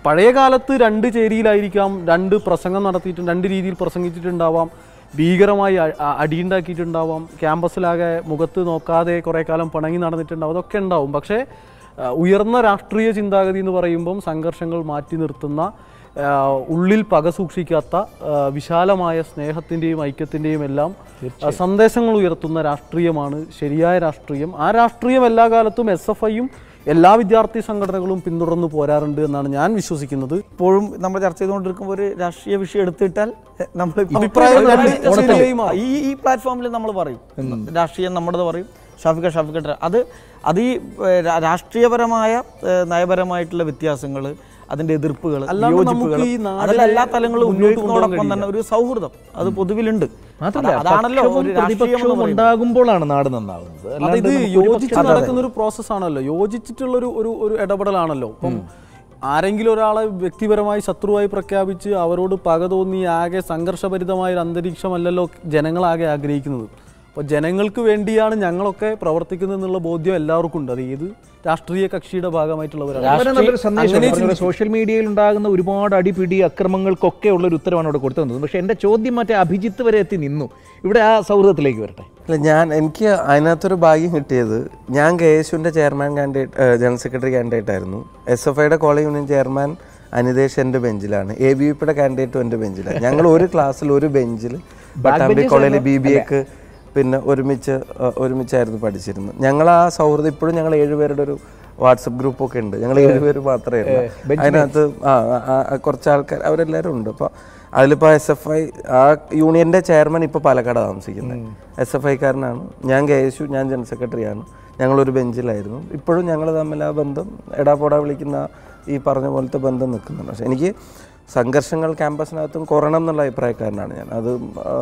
പഴയ കാലത്ത് രണ്ട് ചേരിയിലായിരിക്കാം രണ്ട് പ്രസംഗം നടത്തിയിട്ട് രണ്ട് രീതിയിൽ പ്രസംഗിച്ചിട്ടുണ്ടാവാം ഭീകരമായി അ- അ- അടിയുണ്ടാക്കിയിട്ടുണ്ടാവാം ക്യാമ്പസിലാകെ മുഖത്ത് നോക്കാതെ കുറേ കാലം പിണങ്ങി നടന്നിട്ടുണ്ടാവും അതൊക്കെ ഉണ്ടാവും പക്ഷേ ആ, ഉയർന്ന രാഷ്ട്രീയ ചിന്താഗതി എന്ന് പറയുമ്പം സംഘർഷങ്ങൾ മാറ്റി നിർത്തുന്ന ആ, ഉള്ളിൽ പക സൂക്ഷിക്കാത്ത ആ, വിശാലമായ സ്നേഹത്തിൻ്റെയും ഐക്യത്തിൻ്റെയും എല്ലാം ആ, സന്ദേശങ്ങൾ ഉയർത്തുന്ന രാഷ്ട്രീയമാണ് ശരിയായ രാഷ്ട്രീയം ആ രാഷ്ട്രീയം എല്ലാ കാലത്തും എസ് എഫ് ഐയും എല്ലാ വിദ്യാർത്ഥി സംഘടനകളും പിന്തുടർന്ന് പോരാറുണ്ട് എന്നാണ് ഞാൻ വിശ്വസിക്കുന്നത് ഇപ്പോഴും നമ്മൾ ചർച്ച ചെയ്തുകൊണ്ടിരിക്കുമ്പോൾ ഒരു രാഷ്ട്രീയ വിഷയം എടുത്തിട്ടാൽ നമ്മൾ അഭിപ്രായം രണ്ട് രണ്ട് ശരിയായി ശരിയായി മാറും. ഈ ഈ പ്ലാറ്റ്ഫോമിൽ നമ്മൾ പറയും രാഷ്ട്രീയം നമ്മുടേത് പറയും ഷാഫിക്ക ഷാഫിക്ക അത് അത് ഈ ഏഹ്, രാ- രാഷ്ട്രീയപരമായ ഏഹ്, നയപരമായിട്ടുള്ള വ്യത്യാസങ്ങൾ അതിന്റെ എതിർപ്പുകൾ അല്ലാണ്ട് വിയോജിപ്പുകൾ നമുക്ക് ഈ നാടിനെ അതെല്ലാം എല്ലാ തലങ്ങളും മുന്നോട്ട് ഉപയോഗിക്കുന്നതോടൊപ്പം കൊണ്ടുപോകാൻ തന്നെ ഒരു സൗഹൃദം അത് പൊതുവിലുണ്ട് മാത്രമല്ല അത- അതാണല്ലോ പക്ഷവും ഒരു രാഷ്ട്രീയം എന്ന് പ്രതിപക്ഷവും പറയുന്നത്. ഉണ്ടാകുമ്പോഴാണ് നാട് നന്നാകുന്നത് അതായത് അല്ലാണ്ട് നമുക്ക് ഒരു യോജിച്ച് പക്ഷം- നടക്കുന്ന ഒരു പ്രോസസ് ആണല്ലോ യോജിച്ചിട്ടുള്ള ഒരു ഒരു ഒരു ഇടപെടലാണല്ലോ ഇപ്പം ആരെങ്കിലും ഒരാളെ വ്യക്തിപരമായി ശത്രുവായി പ്രഖ്യാപിച്ച് അവരോട് പക തോന്നി ആകെ സംഘർഷഭരിതമായ ഒരു അന്തരീക്ഷമല്ലല്ലോ ജനങ്ങളാകെ ആഗ്രഹിക്കുന്നത് അപ്പോൾ ജനങ്ങൾക്ക് വേണ്ടിയാണ് ഞങ്ങളൊക്കെ പ്രവർത്തിക്കുന്നത് എന്നുള്ള ബോധ്യം എല്ലാവർക്കും ഉണ്ട് അത് ഏത് രാഷ്ട്രീയ കക്ഷിയുടെ ഭാഗമായിട്ടുള്ളവരാണ് വളരെ നല്ലൊരു സന്ദേശം അങ്ങനെ പറഞ്ഞ പോലെ സോഷ്യൽ മീഡിയയിൽ ഉണ്ടാകുന്ന ഒരുപാട് അടിപിടി അക്രമങ്ങൾക്കൊക്കെ ഉള്ള ഒരു ഉത്തരവാണ് അവിടെ കൊടുത്തു തന്നത് പക്ഷേ എൻ്റെ ചോദ്യം മറ്റേ അഭിജിത്ത് വരെ എത്തി നിന്നു ഇവിടെ ആ സൗഹൃദത്തിലേക്ക് വരട്ടെ അല്ല ഞാൻ എനിക്ക് അതിനകത്തൊരു ഭാഗ്യം കിട്ടിയത് ഞാൻ കെ എസ് യുവിൻ്റെ chairman candidate general secretary candidate ആയിരുന്നു എസ് എഫ് ഐയുടെ കോളേജ് യൂണിയൻ ചെയർമാൻ അനിതേഷ് എൻ്റെ ബെഞ്ചിലാണ് എ ബി യു പിയുടെ കാൻഡിഡേറ്റും എൻ്റെ ബെഞ്ചിലാണ് ഞങ്ങൾ ഒരു ക്ലാസ്സിൽ ഒരു ബെഞ്ചിൽ പട്ടാമ്പി കോളേജിൽ ബി ബി എക്ക് പിന്നെ ഒരുമിച്ച് ആ, ഒരുമിച്ചായിരുന്നു പഠിച്ചിരുന്നത് ഞങ്ങൾ ആ സൗഹൃദം ഇപ്പോഴും ഞങ്ങൾ ഏഴുപേരുടെ ഒരു വാട്സപ്പ് ഗ്രൂപ്പൊക്കെ ഉണ്ട് ഞങ്ങൾ ഏഴുപേര് മാത്രമേ ഉള്ളൂ അതിനകത്ത് ആ ആ, ആ, കുറച്ച് ആൾക്കാർ അവരെല്ലാവരും ഉണ്ട് അപ്പോൾ അതിലിപ്പോൾ എസ് എഫ് ഐ ആ യൂണിയൻ്റെ ചെയർമാൻ ഇപ്പോൾ പാലക്കാട് താമസിക്കുന്നത് എസ് എഫ് ഐക്കാരനാണ് ഞാൻ കെ എസ് യു ഞാൻ ജനറൽ സെക്രട്ടറിയാണ് ഞങ്ങളൊരു ബെഞ്ചിലായിരുന്നു ഇപ്പോഴും ഞങ്ങൾ തമ്മിൽ ആ ബന്ധം എടാ പോടാ വിളിക്കുന്ന ഈ പറഞ്ഞ പോലത്തെ ബന്ധം നിൽക്കുന്നുണ്ട് പക്ഷേ എനിക്ക് സംഘർഷങ്ങൾ ക്യാമ്പസിനകത്തും കുറയണം എന്നുള്ള അഭിപ്രായക്കാരനാണ് ഞാൻ അത് ആ,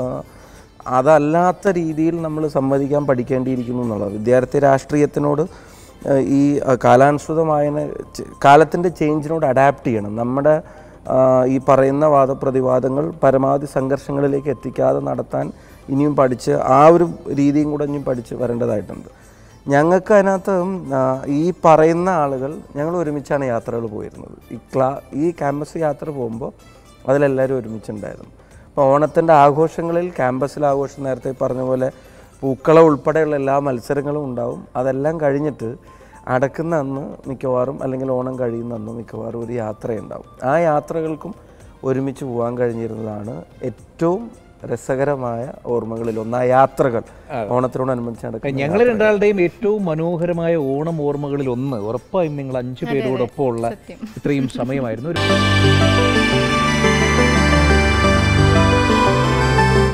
അതല്ലാത്ത രീതിയിൽ നമ്മൾ സമ്മതിക്കാൻ പഠിക്കേണ്ടിയിരിക്കുന്നു എന്നുള്ളത് വിദ്യാർത്ഥി രാഷ്ട്രീയത്തിനോട് ഏഹ് ഈ അഹ് കാലാനുസൃതമായ കാലത്തിൻ്റെ ചേഞ്ചിനോട് അഡാപ്റ്റ് ചെയ്യണം നമ്മുടെ ആഹ് ഈ പറയുന്ന വാദപ്രതിവാദങ്ങൾ പരമാവധി സംഘർഷങ്ങളിലേക്ക് എത്തിക്കാതെ നടത്താൻ ഇനിയും പഠിച്ച് ആ ഒരു രീതിയും കൂടെ ഇനിയും പഠിച്ച് വരേണ്ടതായിട്ടുണ്ട് ഞങ്ങൾക്ക് അതിനകത്ത് ആഹ് ഈ പറയുന്ന ആളുകൾ ഞങ്ങൾ ഒരുമിച്ചാണ് യാത്രകൾ പോയിരുന്നത് ഈ ക്ലാ ഈ ക്യാമ്പസ് യാത്ര പോകുമ്പോൾ അതിലെല്ലാവരും ഒരുമിച്ചുണ്ടായിരുന്നു അപ്പോൾ ഓണത്തിൻ്റെ ആഘോഷങ്ങളിൽ ക്യാമ്പസിൽ ആഘോഷം നേരത്തെ പറഞ്ഞ പോലെ പൂക്കളം ഉൾപ്പെടെയുള്ള എല്ലാ മത്സരങ്ങളും ഉണ്ടാവും അതെല്ലാം കഴിഞ്ഞിട്ട് അടക്കുന്ന അന്ന് മിക്കവാറും അല്ലെങ്കിൽ ഓണം കഴിയുന്ന അന്ന് മിക്കവാറും ഒരു യാത്രയുണ്ടാവും ആ യാത്രകൾക്കും ഒരുമിച്ച് പോകാൻ കഴിഞ്ഞിരുന്നതാണ് ഏറ്റവും രസകരമായ ഓർമ്മകളിൽ ഒന്ന് ആ യാത്രകൾ ഓണത്തിനോടനുബന്ധിച്ച് നടക്കുന്ന ഞങ്ങൾ രണ്ടാളുടെയും ഏറ്റവും മനോഹരമായ ഓണം ഓർമ്മകളിൽ ഒന്ന് ഉറപ്പായും നിങ്ങൾ അഞ്ചു പേരോടൊപ്പം ഉള്ള ഇത്രയും സമയമായിരുന്നു ഒരു